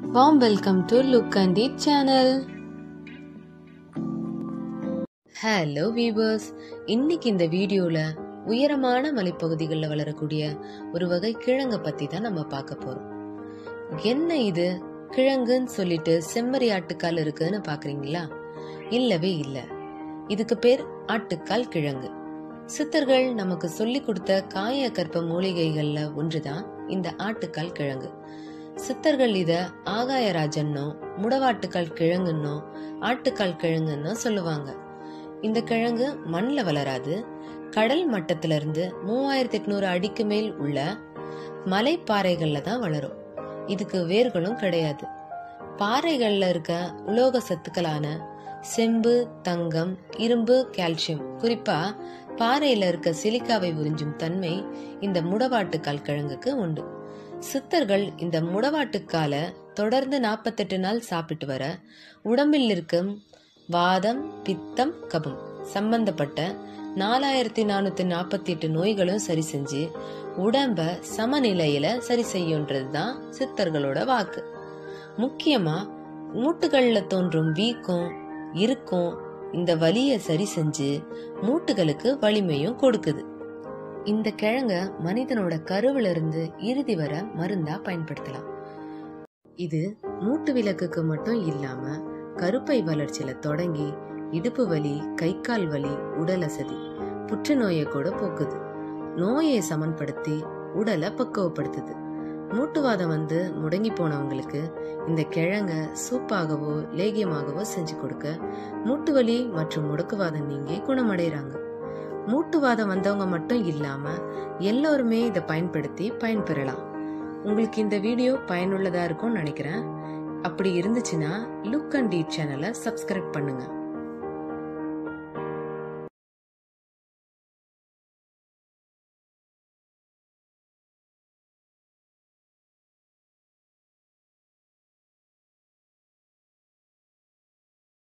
warm welcome to Look and Eat channel. Hello viewers இன்னைக்கு இந்த வீடியோல உயரமான மலைப்பகுதிகளில் வளரக்கூடிய ஒரு வகை கிழங்க பத்தி தான் நம்ம பார்க்க போறோம் என்ன இது கிழங்குன்னு சொல்லிட்டு செம்மறி ஆட்டுக்கால் இருக்குன்னு பாக்குறீங்களா இல்லவே இல்ல இதுக்கு பேர் ஆட்டுக்கால் கிழங்கு சித்தர்கள் நமக்கு சொல்லி கொடுத்த காய கற்ப மூலிகைகள்ல ஒன்றுதான் இந்த ஆட்டுக்கால் கிழங்கு சித்தர்கள் இத ஆகாயராஜன்னோ முடவாட்டுக்கால் கிழங்குன்னோ ஆட்டுக்கால் கிழங்குன்னோ சொல்லுவாங்க இந்த கிழங்கு மண்ணில் வளராது கடல் மட்டத்துல இருந்து மூவாயிரத்தி எட்நூறு அடிக்கு மேல் உள்ள மலைப்பாறைகள்ல தான் வளரும் இதுக்கு வேர்களும் கிடையாது பாறைகள்ல இருக்க உலோக சத்துக்களான செம்பு தங்கம் இரும்பு கால்சியம் குறிப்பா பாறையில இருக்க சிலிக்காவை உறிஞ்சும் தன்மை இந்த முடவாட்டுக்கால் கிழங்குக்கு உண்டு சித்தர்கள் இந்த முடவாட்டுக்கால தொடர்ந்து நாற்பத்தெட்டு நாள் சாப்பிட்டு வர உடம்பில் இருக்கும் வாதம் பித்தம் கபம் சம்பந்தப்பட்ட நாலாயிரத்தி நானூத்தி நாற்பத்தி எட்டு நோய்களும் சரி செஞ்சு உடம்ப சமநிலையில சரி செய்யுன்றது தான் சித்தர்களோட வாக்கு முக்கியமா மூட்டுகள்ல தோன்றும் வீக்கம் இருக்கும் இந்த வலிய சரி செஞ்சு மூட்டுகளுக்கு வலிமையும் கொடுக்குது இந்த கிழங்க மனிதனோட கருவில இருந்து இறுதி வர மருந்தா பயன்படுத்தலாம் இது மூட்டு விளக்குக்கு மட்டும் இல்லாம கருப்பை வளர்ச்சியில தொடங்கி இடுப்பு வலி கை கால் வலி உடல் அசதி புற்றுநோயை கூட போக்குது நோயை சமன்படுத்தி உடலை பக்குவப்படுத்துது மூட்டுவாதம் வந்து முடங்கி போனவங்களுக்கு இந்த கிழங்க சூப்பாகவோ லேகியமாகவோ செஞ்சு கொடுக்க மூட்டு வலி மற்றும் முடக்குவாதம் நீங்கி குணமடைறாங்க மூட்டுவாதம் வந்தவங்க மட்டும் இல்லாம எல்லோருமே இதை பயன்படுத்தி பயன்பெறலாம் உங்களுக்கு இந்த வீடியோ பயனுள்ளதா இருக்கும்னு நினைக்கிறேன் அப்படி இருந்துச்சுன்னா லுக் அண்ட் டீட் சேனலை சப்ஸ்கிரைப் பண்ணுங்க